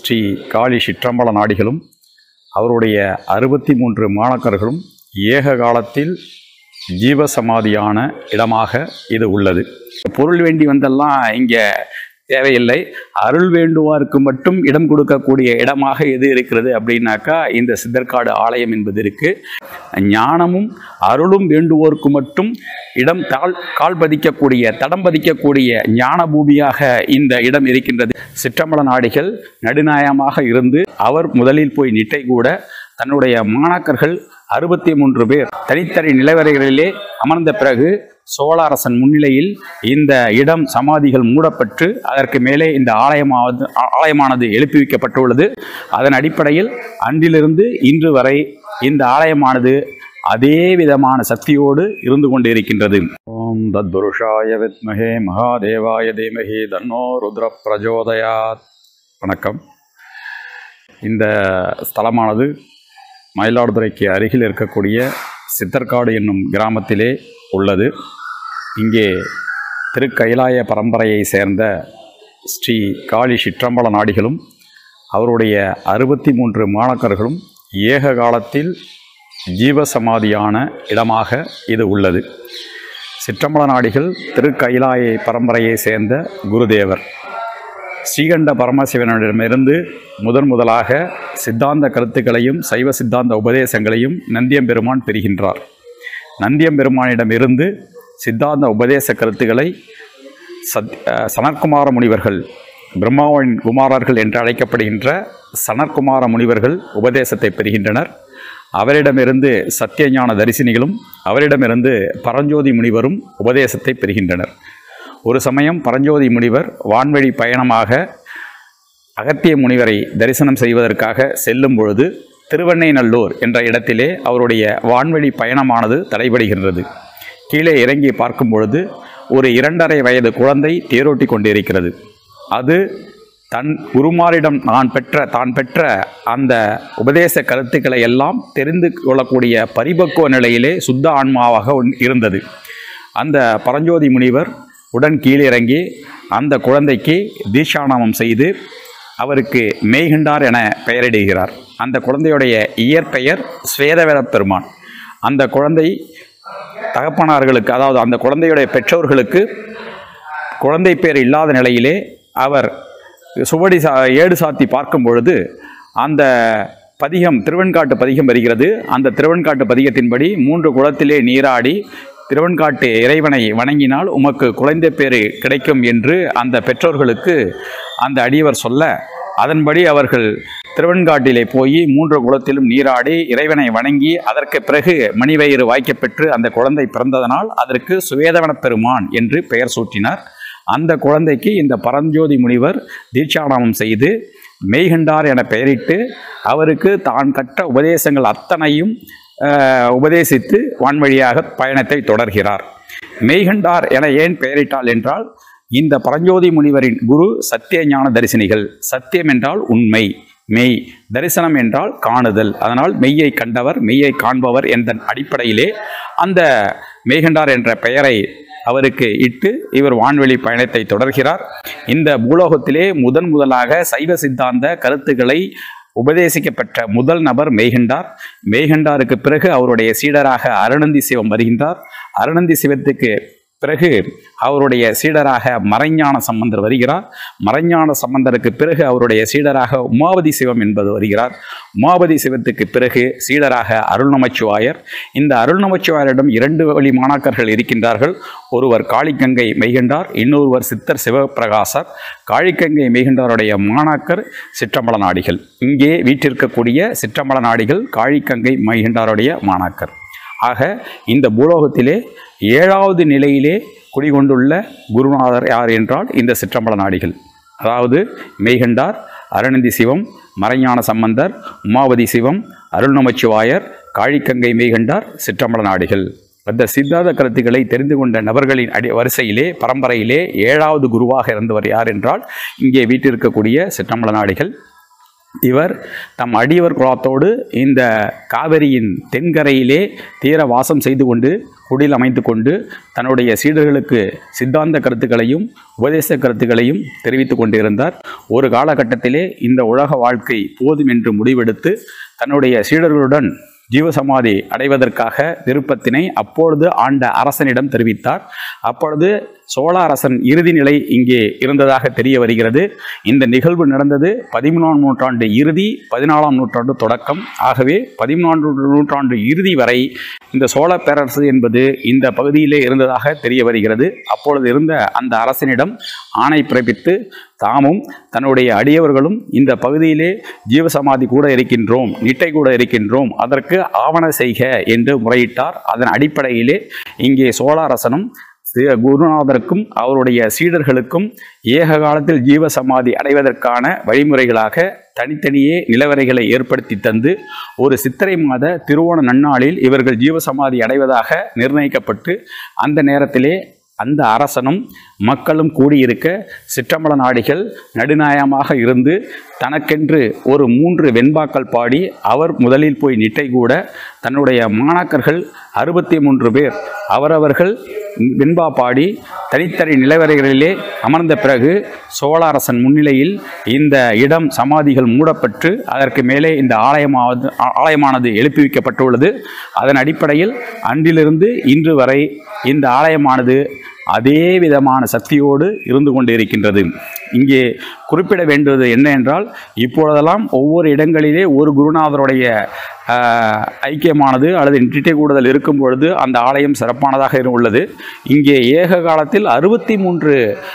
ஸ்ரீ காளி சிற்றம்பல நாடிகளும் அவருடைய அறுபத்தி மூன்று மாணக்கர்களும் ஏக காலத்தில் ஜீவசமாதியான இடமாக இது உள்ளது பொருள் வேண்டி வந்தெல்லாம் இங்கே தேவையில்லை அருள் வேண்டுவாருக்கு மட்டும் இடம் கொடுக்கக்கூடிய இடமாக எது இருக்கிறது அப்படின்னாக்கா இந்த சித்தர்காடு ஆலயம் என்பது இருக்கு ஞானமும் அருளும் வேண்டுவோருக்கு மட்டும் இடம் தாழ் கால் பதிக்கக்கூடிய தடம் பதிக்கக்கூடிய ஞான பூமியாக இந்த இடம் இருக்கின்றது சிற்றம்பல நாடிகள் நடுநாயகமாக இருந்து அவர் முதலில் போய் நிட்டை கூட தன்னுடைய மாணாக்கர்கள் அறுபத்தி மூன்று பேர் தனித்தனி நிலவரைகளிலே அமர்ந்த பிறகு சோழ அரசன் முன்னிலையில் இந்த இடம் சமாதிகள் மூடப்பட்டு அதற்கு மேலே இந்த ஆலயமாவது ஆலயமானது எழுப்பிவிக்கப்பட்டுள்ளது அதன் அடிப்படையில் அன்றிலிருந்து இன்று வரை இந்த ஆலயமானது அதே விதமான சக்தியோடு இருந்து கொண்டிருக்கின்றது ஓம் தத்புருஷாய வித்மகே மகாதேவாய தீமகி தன்னோ ருத்ர பிரஜோதயாத் வணக்கம் இந்த ஸ்தலமானது மயிலாடுதுறைக்கு அருகில் இருக்கக்கூடிய சித்தர்காடு என்னும் கிராமத்திலே உள்ளது இங்கே திருக்கைலாய பரம்பரையை சேர்ந்த ஸ்ரீ காளி சிற்றம்பல நாடிகளும் அவருடைய அறுபத்தி மூன்று மாணக்கர்களும் ஏக காலத்தில் ஜீவசமாதியான இடமாக இது உள்ளது சிற்றம்பல நாடிகள் திருக்கைலாய பரம்பரையை சேர்ந்த குருதேவர் ஸ்ரீகண்ட பரமசிவனிடமிருந்து முதன் முதலாக சித்தாந்த கருத்துக்களையும் சைவ சித்தாந்த உபதேசங்களையும் நந்தியம்பெருமான் பெறுகின்றார் நந்தியம்பெருமானிடமிருந்து சித்தாந்த உபதேச கருத்துக்களை சத் அஹ், சனற்குமார முனிவர்கள் பிரம்மாவின் குமாரர்கள் என்று அழைக்கப்படுகின்ற சனற்குமார முனிவர்கள் உபதேசத்தை பெறுகின்றனர் அவரிடமிருந்து சத்தியஞான தரிசினிகளும் அவரிடமிருந்து பரஞ்சோதி முனிவரும் உபதேசத்தை பெறுகின்றனர் ஒரு சமயம் பரஞ்சோதி முனிவர் வான்வழி பயணமாக அகத்திய முனிவரை தரிசனம் செய்வதற்காக செல்லும் பொழுது திருவெண்ணைநல்லூர் என்ற இடத்திலே அவருடைய வான்வழி பயணமானது தடைபடுகின்றது கீழே இறங்கி பார்க்கும் பொழுது ஒரு இரண்டரை வயது குழந்தை தேரோட்டி கொண்டிருக்கிறது அது தன் குருமாரிடம் நான் பெற்ற தான் பெற்ற அந்த உபதேச கருத்துக்களை எல்லாம் தெரிந்து கொள்ளக்கூடிய பரிபக்குவ நிலையிலே சுத்த ஆன்மாவாக ஒன்- இருந்தது அந்த பரஞ்சோதி முனிவர் உடன் கீழிறங்கி அந்த குழந்தைக்கு தீட்சாநாமம் செய்து அவருக்கு மெய்கண்டார் என பெயரிடுகிறார் அந்த குழந்தையுடைய இயற்பெயர் ஸ்வேதவேத பெருமான் அந்த குழந்தை தகப்பனார்களுக்கு அதாவது அந்த குழந்தையுடைய பெற்றோர்களுக்கு குழந்தை பேர் இல்லாத நிலையிலே அவர் சுவடி சா ஏடு சாத்தி பார்க்கும் பொழுது அந்த பதிகம் திருவெண்காட்டு பதிகம் வருகிறது அந்த திருவெண்காட்டு பதிகத்தின்படி மூன்று குளத்திலே நீராடி திருவெண்காட்டு இறைவனை வணங்கினால் உமக்கு குழந்தை பேறு கிடைக்கும் என்று அந்த பெற்றோர்களுக்கு அந்த அடியவர் சொல்ல அதன்படி அவர்கள் திருவெண்காட்டிலே போய் மூன்று குளத்திலும் நீராடி இறைவனை வணங்கி அதற்கு பிறகு மணிவயிறு வாய்க்கப்பெற்று அந்த குழந்தை பிறந்ததனால் அதற்கு சுவேதவனப் பெருமான் என்று பெயர் சூட்டினார் அந்த குழந்தைக்கு இந்த பரஞ்சோதி முனிவர் தீட்சாநாமம் செய்து மெய்கண்டார் என பெயரிட்டு அவருக்கு தான் கற்ற உபதேசங்கள் அத்தனையும் அஹ், உபதேசித்து வான்வழியாக பயணத்தை தொடர்கிறார் மெய்கண்டார் என ஏன் பெயரிட்டால் என்றால் இந்த பரஞ்சோதி முனிவரின் குரு சத்திய ஞான தரிசனிகள் சத்தியம் என்றால் உண்மை மெய் தரிசனம் என்றால் காணுதல் அதனால் மெய்யை கண்டவர் மெய்யை காண்பவர் என்ற அடிப்படையிலே அந்த மெய்கண்டார் என்ற பெயரை அவருக்கு இட்டு இவர் வான்வெளி பயணத்தை தொடர்கிறார் இந்த பூலோகத்திலே முதன் முதலாக சைவ சித்தாந்த கருத்துக்களை உபதேசிக்கப்பட்ட முதல் நபர் மெய்கண்டார் மெய்கண்டாருக்கு பிறகு அவருடைய சீடராக அருணந்தி சிவம் வருகின்றார் அருணந்தி சிவத்துக்கு பிறகு அவருடைய சீடராக மறைஞான சம்பந்தர் வருகிறார் மறைஞான சம்பந்தருக்கு பிறகு அவருடைய சீடராக உமாவதி சிவம் என்பது வருகிறார் உமாவதி சிவத்துக்கு பிறகு சீடராக அருள் நமச்சிவாயர் இந்த அருள் நமச்சிவாயரிடம் இரண்டு வழி மாணாக்கர்கள் இருக்கின்றார்கள் ஒருவர் காளிகங்கை மெய்கண்டார் இன்னொருவர் சித்தர் சிவபிரகாசர் காளிகங்கை மெய்கண்டாருடைய மாணாக்கர் சிற்றம்பல நாடிகள் இங்கே வீற்றிருக்கக்கூடிய சிற்றம்பல நாடிகள் காளிகங்கை மெய்கண்டாருடைய மாணாக்கர் ஆக இந்த பூலோகத்திலே ஏழாவது நிலையிலே குடிகொண்டுள்ள குருநாதர் யார் என்றால் இந்த சிற்றம்பல நாடிகள் அதாவது மெய்கண்டார் அருணந்தி சிவம் மறைஞான சம்பந்தர் உமாவதி சிவம் அருள் நமச்சிவாயர் காழிக்கங்கை மெய்கண்டார் சிற்றம்பல நாடிகள் அந்த சித்தாந்த கருத்துக்களை தெரிந்து கொண்ட நபர்களின் அடி வரிசையிலே பரம்பரையிலே ஏழாவது குருவாக இருந்தவர் யார் என்றால் இங்கே வீட்டிருக்கக்கூடிய சிற்றம்பல நாடிகள் இவர் தம் அடியவர் குலத்தோடு இந்த காவிரியின் தென்கரையிலே தீர வாசம் செய்து கொண்டு குடில் அமைத்து கொண்டு தன்னுடைய சீடர்களுக்கு சித்தாந்த கருத்துக்களையும் உபதேச கருத்துக்களையும் தெரிவித்து கொண்டிருந்தார் ஒரு காலகட்டத்திலே இந்த உலக வாழ்க்கை போதும் என்று முடிவெடுத்து தன்னுடைய சீடர்களுடன் ஜீவசமாதி அடைவதற்காக விருப்பத்தினை அப்பொழுது ஆண்ட அரசனிடம் தெரிவித்தார் அப்பொழுது சோழ அரசன் இறுதி நிலை இங்கே இருந்ததாக தெரிய வருகிறது இந்த நிகழ்வு நடந்தது பதிமூணாம் நூற்றாண்டு இறுதி பதினாலாம் நூற்றாண்டு தொடக்கம் ஆகவே பதிமூணாம் நூற்றாண்டு இறுதி வரை இந்த சோழ பேரரசு என்பது இந்த பகுதியிலே இருந்ததாக தெரிய வருகிறது அப்பொழுது இருந்த அந்த அரசனிடம் ஆணை பிறப்பித்து தாமும் தன்னுடைய அடியவர்களும் இந்த பகுதியிலே ஜீவசமாதி கூட இருக்கின்றோம் நிட்டை கூட இருக்கின்றோம் அதற்கு ஆவண செய்க என்று முறையிட்டார் அதன் அடிப்படையிலே இங்கே சோழ அரசனும் சி- குருநாதருக்கும் அவருடைய சீடர்களுக்கும் ஏக காலத்தில் ஜீவசமாதி அடைவதற்கான வழிமுறைகளாக தனித்தனியே நிலவரைகளை ஏற்படுத்தி தந்து ஒரு சித்திரை மாத திருவோண நன்னாளில் இவர்கள் ஜீவசமாதி அடைவதாக நிர்ணயிக்கப்பட்டு அந்த நேரத்திலே அந்த அரசனும் மக்களும் கூடியிருக்க சிற்றம்பல நாடிகள் நடுநாயகமாக இருந்து தனக்கென்று ஒரு மூன்று வெண்பாக்கள் பாடி அவர் முதலில் போய் நிட்டை கூட தன்னுடைய மாணாக்கர்கள் அறுபத்தி மூன்று பேர் அவரவர்கள் வெண்பா பாடி தனித்தனி நிலவரைகளிலே அமர்ந்த பிறகு சோழ அரசன் முன்னிலையில் இந்த இடம் சமாதிகள் மூடப்பட்டு அதற்கு மேலே இந்த ஆலயமாவது ஆலயமானது எழுப்பிவிக்கப்பட்டுள்ளது அதன் அடிப்படையில் அன்றிலிருந்து இன்று வரை இந்த ஆலயமானது அதே விதமான சக்தியோடு இருந்து கொண்டு இருக்கின்றது இங்கே குறிப்பிட வேண்டியது என்ன என்றால் இப்பொழுதெல்லாம் ஒவ்வொரு இடங்களிலே ஒரு குருநாதருடைய ஆஹ், ஐக்கியமானது அல்லது நிட்டை கூடுதல் இருக்கும் பொழுது அந்த ஆலயம் சிறப்பானதாக உள்ளது இங்கே ஏக காலத்தில் அறுபத்தி மூன்று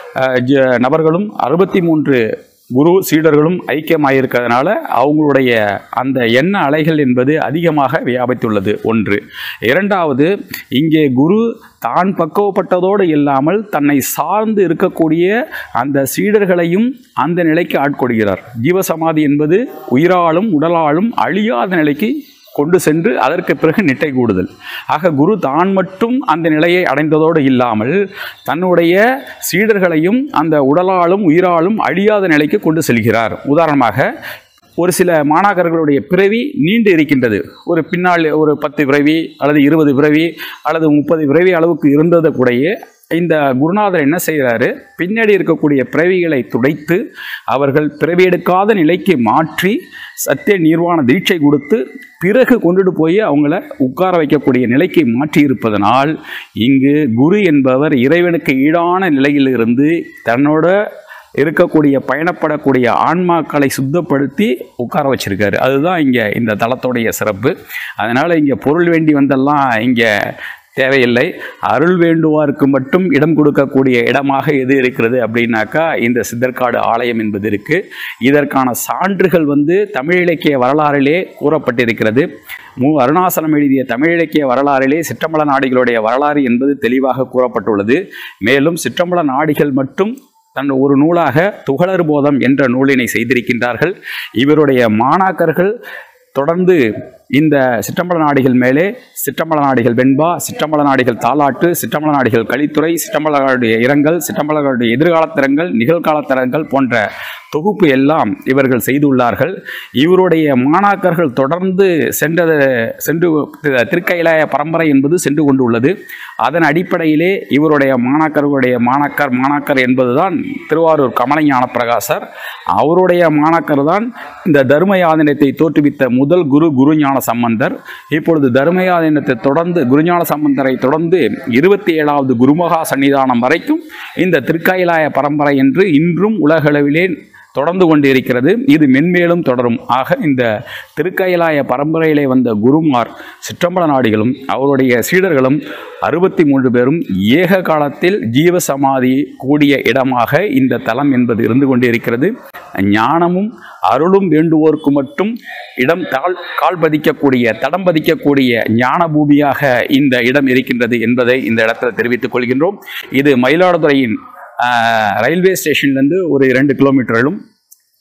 நபர்களும் அறுபத்தி மூன்று குரு சீடர்களும் ஐக்கியமாயிருக்கிறதுனால அவங்களுடைய அந்த எண்ண அலைகள் என்பது அதிகமாக வியாபித்துள்ளது ஒன்று இரண்டாவது இங்கே குரு தான் பக்குவப்பட்டதோடு இல்லாமல் தன்னை சார்ந்து இருக்கக்கூடிய அந்த சீடர்களையும் அந்த நிலைக்கு ஆட்கொள்கிறார் ஜீவசமாதி என்பது உயிராலும் உடலாலும் அழியாத நிலைக்கு கொண்டு சென்று அதற்கு பிறகு நிட்டை கூடுதல் ஆக குரு தான் மட்டும் அந்த நிலையை அடைந்ததோடு இல்லாமல் தன்னுடைய சீடர்களையும் அந்த உடலாலும் உயிராலும் அழியாத நிலைக்கு கொண்டு செல்கிறார் உதாரணமாக ஒரு சில மாணாக்கர்களுடைய பிறவி நீண்டு இருக்கின்றது ஒரு பின்னால் ஒரு பத்து பிறவி அல்லது இருபது பிறவி அல்லது முப்பது பிறவி அளவுக்கு இருந்தது கூடயே இந்த குருநாதர் என்ன செய்கிறாரு பின்னாடி இருக்கக்கூடிய பிறவிகளை துடைத்து அவர்கள் பிறவி எடுக்காத நிலைக்கு மாற்றி சத்திய நிர்வாண தீட்சை கொடுத்து பிறகு கொண்டுட்டு போய் அவங்கள உட்கார வைக்கக்கூடிய நிலைக்கு மாற்றி இருப்பதனால் இங்கு குரு என்பவர் இறைவனுக்கு ஈடான நிலையிலிருந்து தன்னோட இருக்கக்கூடிய பயணப்படக்கூடிய ஆன்மாக்களை சுத்தப்படுத்தி உட்கார வச்சிருக்காரு அதுதான் இங்கே இந்த தலத்தோடைய சிறப்பு அதனால் இங்கே பொருள் வேண்டி வந்தெல்லாம் இங்கே தேவையில்லை அருள் வேண்டுவாருக்கு மட்டும் இடம் கொடுக்கக்கூடிய இடமாக எது இருக்கிறது அப்படின்னாக்கா இந்த சித்தர்காடு ஆலயம் என்பது இருக்குது இதற்கான சான்றுகள் வந்து தமிழ் இலக்கிய வரலாறிலே கூறப்பட்டிருக்கிறது மு அருணாசலம் எழுதிய தமிழ் இலக்கிய வரலாறிலே சிற்றம்பல நாடிகளுடைய வரலாறு என்பது தெளிவாக கூறப்பட்டுள்ளது மேலும் சிற்றம்பல நாடிகள் மட்டும் தன் ஒரு நூலாக துகளர் போதம் என்ற நூலினை செய்திருக்கின்றார்கள் இவருடைய மாணாக்கர்கள் தொடர்ந்து இந்த சிற்றம்பல நாடிகள் மேலே சிற்றம்பல நாடிகள் வெண்பா சிற்றம்பல நாடிகள் தாலாட்டு சிற்றம்பல நாடிகள் கலித்துறை சிற்றம்பலர்களுடைய இரங்கல் சிற்றம்பலர்களுடைய எதிர்காலத்திறங்கள் நிகழ்காலத்திறங்கள் போன்ற தொகுப்பு எல்லாம் இவர்கள் செய்துள்ளார்கள் இவருடைய மாணாக்கர்கள் தொடர்ந்து சென்றது சென்று திருக்கைலாய பரம்பரை என்பது சென்று கொண்டுள்ளது அதன் அடிப்படையிலே இவருடைய மாணாக்கர்களுடைய மாணாக்கர் மாணாக்கர் என்பதுதான் திருவாரூர் கமலஞான பிரகாசர் அவருடைய மாணாக்கர் தான் இந்த தர்மயாதனத்தை தோற்றுவித்த முதல் குரு குருஞான சம்பந்தர் இப்பொழுது தர்மயாதனத்தை தொடர்ந்து குருஞான சம்பந்தரை தொடர்ந்து இருபத்தி ஏழாவது குருமகா சன்னிதானம் வரைக்கும் இந்த திருக்கைலாய பரம்பரை என்று இன்றும் உலகளவிலே தொடர்ந்து கொண்டிருக்கிறது இது மென்மேலும் தொடரும் ஆக இந்த திருக்கைலாய பரம்பரையிலே வந்த குருமார் சிற்றம்பல நாடிகளும் அவருடைய சீடர்களும் அறுபத்தி மூன்று பேரும் ஏக காலத்தில் ஜீவசமாதி கூடிய இடமாக இந்த தலம் என்பது இருந்து கொண்டிருக்கிறது ஞானமும் அருளும் வேண்டுவோர்க்கு மட்டும் இடம் தாழ் கால் பதிக்கக்கூடிய தடம் பதிக்கக்கூடிய ஞான பூமியாக இந்த இடம் இருக்கின்றது என்பதை இந்த இடத்துல தெரிவித்துக் கொள்கின்றோம் இது மயிலாடுதுறையின் ஆஹ், ரயில்வே ஸ்டேஷன்லேருந்து ஒரு இரண்டு கிலோமீட்டரிலும்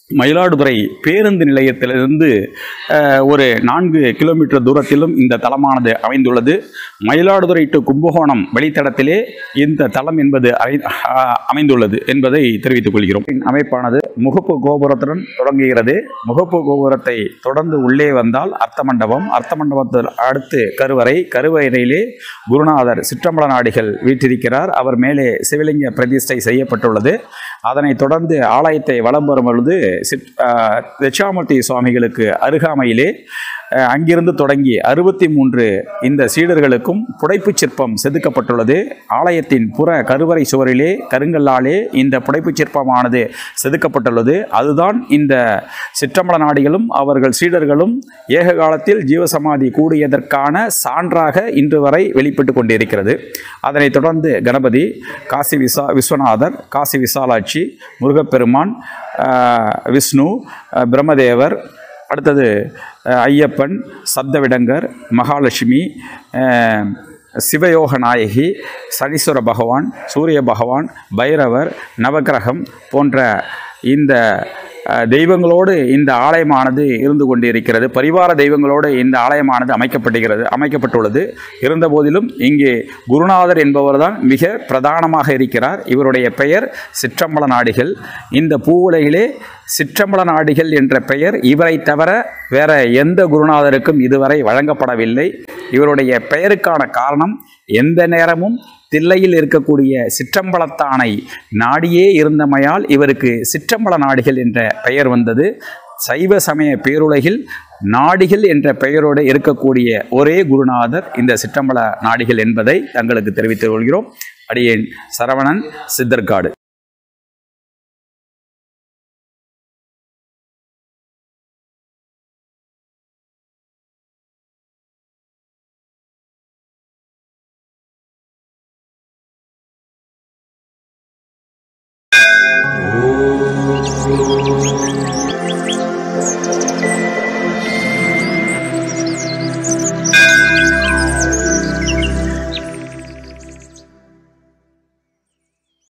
மயிலாடுதுறை பேருந்து நிலையத்திலிருந்து அஹ், ஒரு நான்கு கிலோமீட்டர் தூரத்திலும் இந்த தலமானது அமைந்துள்ளது மயிலாடுதுறை டு கும்பகோணம் வழித்தடத்திலே இந்த தலம் என்பது அரை- அஹ், அமைந்துள்ளது என்பதை தெரிவித்துக் கொள்கிறோம் அமைப்பானது முகப்பு கோபுரத்துடன் தொடங்குகிறது முகப்பு கோபுரத்தை தொடர்ந்து உள்ளே வந்தால் அர்த்த மண்டபம் அர்த்த மண்டபத்தில் அடுத்து கருவறை கருவறையிலே குருநாதர் சிற்றம்பல நாடிகள் வீற்றிருக்கிறார் அவர் மேலே சிவலிங்க பிரதிஷ்டை செய்யப்பட்டுள்ளது அதனைத் தொடர்ந்து ஆலயத்தை வலம் வரும் பொழுது சிற் ஆஹ், தட்சிணாமூர்த்தி சுவாமிகளுக்கு அருகாமையிலே ஆஹ், அங்கிருந்து தொடங்கி அறுபத்தி மூன்று இந்த சீடர்களுக்கும் புடைப்புச் சிற்பம் செதுக்கப்பட்டுள்ளது ஆலயத்தின் புற கருவறை சுவரிலே கருங்கல்லாலே இந்த புடைப்புச் சிற்பமானது செதுக்கப்பட்டுள்ளது அதுதான் இந்த சிற்றம்பல நாடிகளும் அவர்கள் சீடர்களும் ஏக காலத்தில் ஜீவசமாதி கூடியதற்கான சான்றாக இன்று வரை வெளிப்பட்டு கொண்டிருக்கிறது அதனைத் தொடர்ந்து கணபதி காசி விசா விஸ்வநாதர் காசி விசாலாட்சி முருகப்பெருமான் ஆஹ், விஷ்ணு ஆஹ், பிரம்மதேவர் அடுத்தது அஹ், ஐயப்பன் சப்தவிடங்கர் மகாலட்சுமி அஹ், சிவயோக நாயகி சனீஸ்வர பகவான் சூரிய பகவான் பைரவர் நவக்கிரகம் போன்ற இந்த அஹ், தெய்வங்களோடு இந்த ஆலயமானது இருந்து கொண்டிருக்கிறது பரிவார தெய்வங்களோடு இந்த ஆலயமானது அமைக்கப்பட்டுகிறது அமைக்கப்பட்டுள்ளது இருந்தபோதிலும் இங்கே குருநாதர் என்பவர்தான் மிக பிரதானமாக இருக்கிறார் இவருடைய பெயர் சிற்றம்பல நாடிகள் இந்த பூவுலகிலே சிற்றம்பல நாடிகள் என்ற பெயர் இவரை தவிர வேற எந்த குருநாதருக்கும் இதுவரை வழங்கப்படவில்லை இவருடைய பெயருக்கான காரணம் எந்த நேரமும் தில்லையில் இருக்கக்கூடிய சிற்றம்பலத்தானை நாடியே இருந்தமையால் இவருக்கு சிற்றம்பல நாடிகள் என்ற பெயர் வந்தது சைவ சமய பேருலகில் நாடிகள் என்ற பெயரோடு இருக்கக்கூடிய ஒரே குருநாதர் இந்த சிற்றம்பல நாடிகள் என்பதை தங்களுக்கு தெரிவித்துக் கொள்கிறோம் அடியேன் சரவணன் சித்தர்காடு